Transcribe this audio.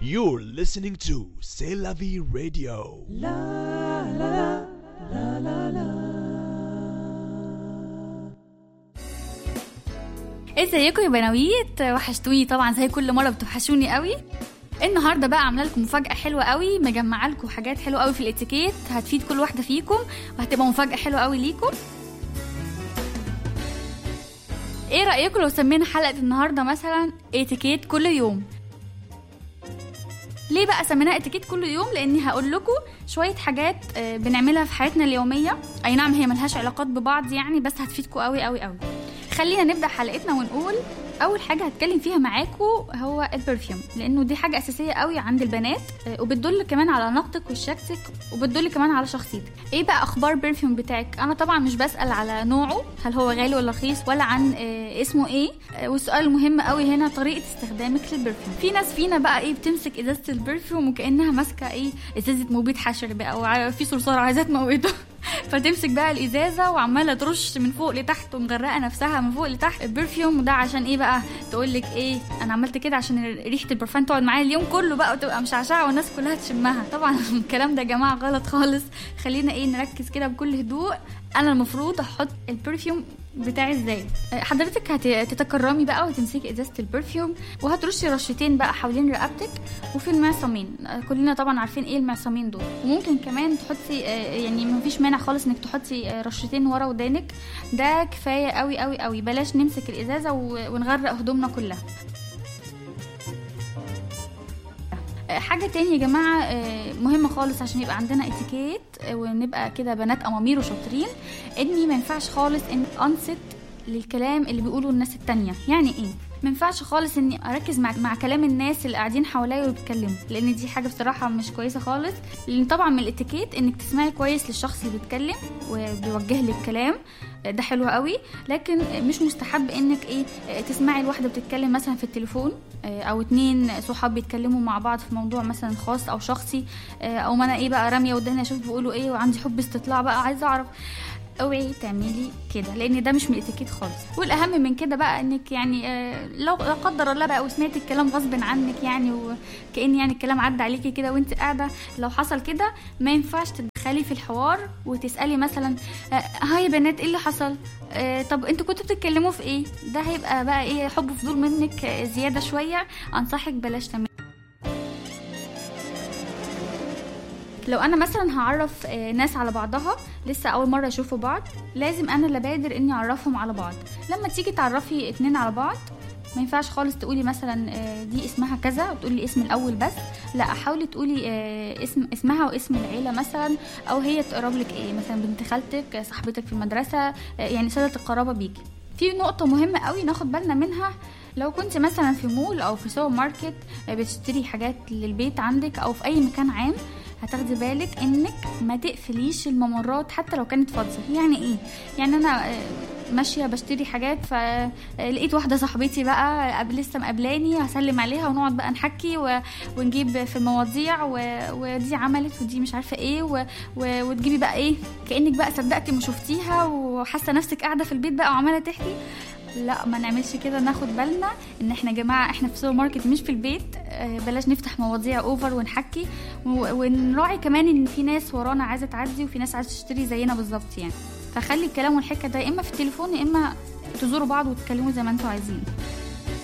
You're listening to C'est la vie radio. ازيكم يا بناويت وحشتوني طبعا زي كل مره بتوحشوني قوي النهارده بقى عامله لكم مفاجاه حلوه قوي مجمعه لكم حاجات حلوه قوي في الاتيكيت هتفيد كل واحده فيكم وهتبقى مفاجاه حلوه قوي ليكم ايه رايكم لو سمينا حلقه النهارده مثلا اتيكيت كل يوم ليه بقى سميناها اتيكيت كل يوم لاني هقول لكم شويه حاجات آه، بنعملها في حياتنا اليوميه اي نعم هي ملهاش علاقات ببعض يعني بس هتفيدكم قوي قوي قوي خلينا نبدا حلقتنا ونقول اول حاجه هتكلم فيها معاكم هو البرفيوم لانه دي حاجه اساسيه قوي عند البنات آه، وبتدل كمان على نقطك وشكلك وبتدل كمان على شخصيتك ايه بقى اخبار البرفيوم بتاعك انا طبعا مش بسال على نوعه هل هو غالي ولا رخيص ولا عن آه، اسمه ايه آه، والسؤال المهم قوي هنا طريقه استخدامك للبرفيوم في ناس فينا بقى ايه بتمسك ازازه البرفيوم وكانها ماسكه ايه ازازه مبيد حشر بقى او في صرصار عايزاه تموته فتمسك بقى الازازه وعماله ترش من فوق لتحت ومغرقه نفسها من فوق لتحت البرفيوم وده عشان ايه بقى تقول لك ايه انا عملت كده عشان ريحه البرفان تقعد معايا اليوم كله بقى وتبقى مشعشعه والناس كلها تشمها طبعا الكلام ده يا جماعه غلط خالص خلينا ايه نركز كده بكل هدوء انا المفروض احط البرفيوم بتاعي ازاي آه، حضرتك هتتكرمي بقى وتمسكي ازازه البرفيوم وهترشي رشتين بقى حوالين رقبتك وفي المعصمين آه، كلنا طبعا عارفين ايه المعصمين دول وممكن كمان تحطي آه، يعني مفيش مانع خالص انك تحطي آه، رشتين ورا ودانك ده كفايه قوي قوي قوي بلاش نمسك الازازه و- ونغرق هدومنا كلها حاجة تاني يا جماعة آه، مهمة خالص عشان يبقى عندنا اتيكيت آه، ونبقى كده بنات أمامير وشاطرين اني ما ينفعش خالص ان انصت للكلام اللي بيقوله الناس التانية يعني ايه ما ينفعش خالص اني اركز مع مع كلام الناس اللي قاعدين حواليا وبيتكلموا لان دي حاجه بصراحه مش كويسه خالص لان طبعا من الاتيكيت انك تسمعي كويس للشخص اللي بيتكلم وبيوجه لك كلام آه، ده حلو قوي لكن مش مستحب انك ايه آه، تسمعي الواحده بتتكلم مثلا في التليفون آه، او اتنين صحاب بيتكلموا مع بعض في موضوع مثلا خاص او شخصي آه، او ما انا ايه بقى راميه وداني اشوف بيقولوا ايه وعندي حب استطلاع بقى عايزه اعرف اوعي تعملي كده لان ده مش من الاتيكيت خالص والاهم من كده بقى انك يعني آه، لو لا قدر الله بقى وسمعتي الكلام غصب عنك يعني وكأن يعني الكلام عدى عليكي كده وانت قاعده لو حصل كده ما ينفعش تدخلي في الحوار وتسالي مثلا آه، هاي يا بنات ايه اللي حصل آه، طب انتوا كنتوا بتتكلموا في ايه ده هيبقى بقى ايه حب فضول منك آه، زياده شويه انصحك بلاش تعملي لو انا مثلا هعرف آه، ناس على بعضها لسه اول مره يشوفوا بعض لازم انا اللي بادر اني اعرفهم على بعض لما تيجي تعرفي اتنين على بعض ما ينفعش خالص تقولي مثلا آه، دي اسمها كذا وتقولي اسم الاول بس لا حاولي تقولي آه، اسم اسمها واسم العيله مثلا او هي تقرب لك ايه مثلا بنت خالتك آه، صاحبتك في المدرسه آه، يعني صله القرابه بيكي في نقطه مهمه قوي ناخد بالنا منها لو كنت مثلا في مول او في سوبر ماركت آه، بتشتري حاجات للبيت عندك او في اي مكان عام هتاخدي بالك انك ما تقفليش الممرات حتى لو كانت فاضيه يعني ايه يعني انا آه، ماشيه بشتري حاجات فلقيت واحده صاحبتي بقى قبل لسه مقابلاني هسلم عليها ونقعد بقى نحكي و... ونجيب في المواضيع و... ودي عملت ودي مش عارفه ايه و... و... وتجيبي بقى ايه كانك بقى صدقتي ما شفتيها وحاسه نفسك قاعده في البيت بقى وعماله تحكي لا ما نعملش كده ناخد بالنا ان احنا يا جماعه احنا في سوبر ماركت مش في البيت آه، بلاش نفتح مواضيع اوفر ونحكي و- ونراعي كمان ان في ناس ورانا عايزه تعدي وفي ناس عايزه تشتري زينا بالظبط يعني فخلي الكلام والحكه ده يا اما في التليفون يا اما تزوروا بعض وتتكلموا زي ما انتوا عايزين